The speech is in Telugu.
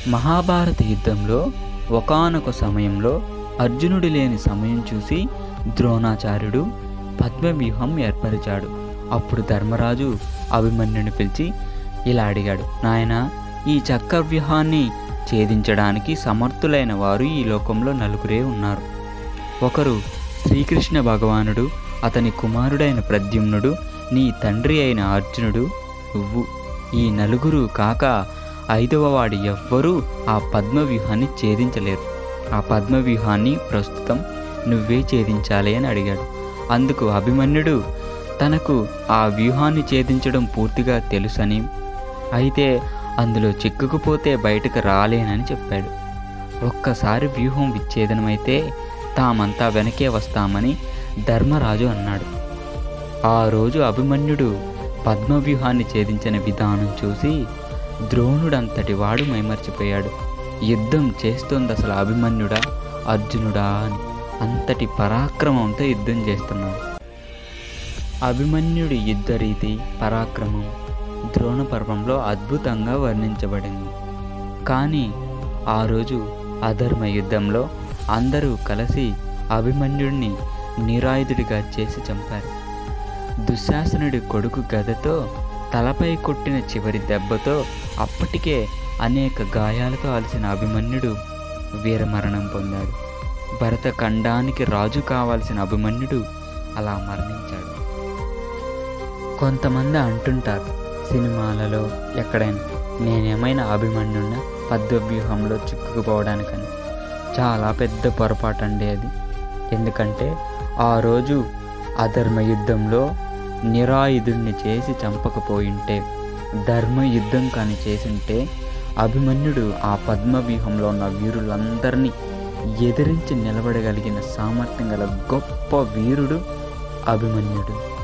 మహాభారత యుద్ధంలో ఒకానొక సమయంలో అర్జునుడు లేని సమయం చూసి ద్రోణాచార్యుడు పద్మవ్యూహం ఏర్పరిచాడు అప్పుడు ధర్మరాజు అభిమన్యుని పిలిచి ఇలా అడిగాడు నాయన ఈ చక్రవ్యూహాన్ని ఛేదించడానికి సమర్థులైన వారు ఈ లోకంలో నలుగురే ఉన్నారు ఒకరు శ్రీకృష్ణ భగవానుడు అతని కుమారుడైన ప్రద్యుమ్నుడు నీ తండ్రి అయిన అర్జునుడు నువ్వు ఈ నలుగురు కాక ఐదవ వాడు ఎవ్వరూ ఆ పద్మవ్యూహాన్ని ఛేదించలేరు ఆ పద్మవ్యూహాన్ని ప్రస్తుతం నువ్వే ఛేదించాలి అని అడిగాడు అందుకు అభిమన్యుడు తనకు ఆ వ్యూహాన్ని ఛేదించడం పూర్తిగా తెలుసని అయితే అందులో చిక్కుకుపోతే బయటకు రాలేనని చెప్పాడు ఒక్కసారి వ్యూహం విచ్ఛేదనమైతే తామంతా వెనకే వస్తామని ధర్మరాజు అన్నాడు ఆ రోజు అభిమన్యుడు పద్మవ్యూహాన్ని ఛేదించిన విధానం చూసి ద్రోణుడంతటి వాడు మైమర్చిపోయాడు యుద్ధం చేస్తోంది అసలు అభిమన్యుడా అర్జునుడా అని అంతటి పరాక్రమంతో యుద్ధం చేస్తున్నాడు అభిమన్యుడి యుద్ధ రీతి పరాక్రమం ద్రోణ పర్వంలో అద్భుతంగా వర్ణించబడింది కానీ ఆ రోజు అధర్మ యుద్ధంలో అందరూ కలిసి అభిమన్యుడిని నిరాయుధుడిగా చేసి చంపారు దుశ్శాసనుడి కొడుకు గదతో తలపై కొట్టిన చివరి దెబ్బతో అప్పటికే అనేక గాయాలతో అలసిన అభిమన్యుడు వీరమరణం పొందాడు భరత ఖండానికి రాజు కావాల్సిన అభిమన్యుడు అలా మరణించాడు కొంతమంది అంటుంటారు సినిమాలలో ఎక్కడైనా నేనేమైనా అభిమన్యున్న పద్మవ్యూహంలో చిక్కుకుపోవడానికని చాలా పెద్ద పొరపాటు అండి అది ఎందుకంటే ఆ రోజు అధర్మ యుద్ధంలో నిరాయుధుణ్ణి చేసి చంపకపోయింటే ధర్మ యుద్ధం కానీ చేసింటే అభిమన్యుడు ఆ పద్మవ్యూహంలో ఉన్న వీరులందరినీ ఎదిరించి నిలబడగలిగిన సామర్థ్యం గల గొప్ప వీరుడు అభిమన్యుడు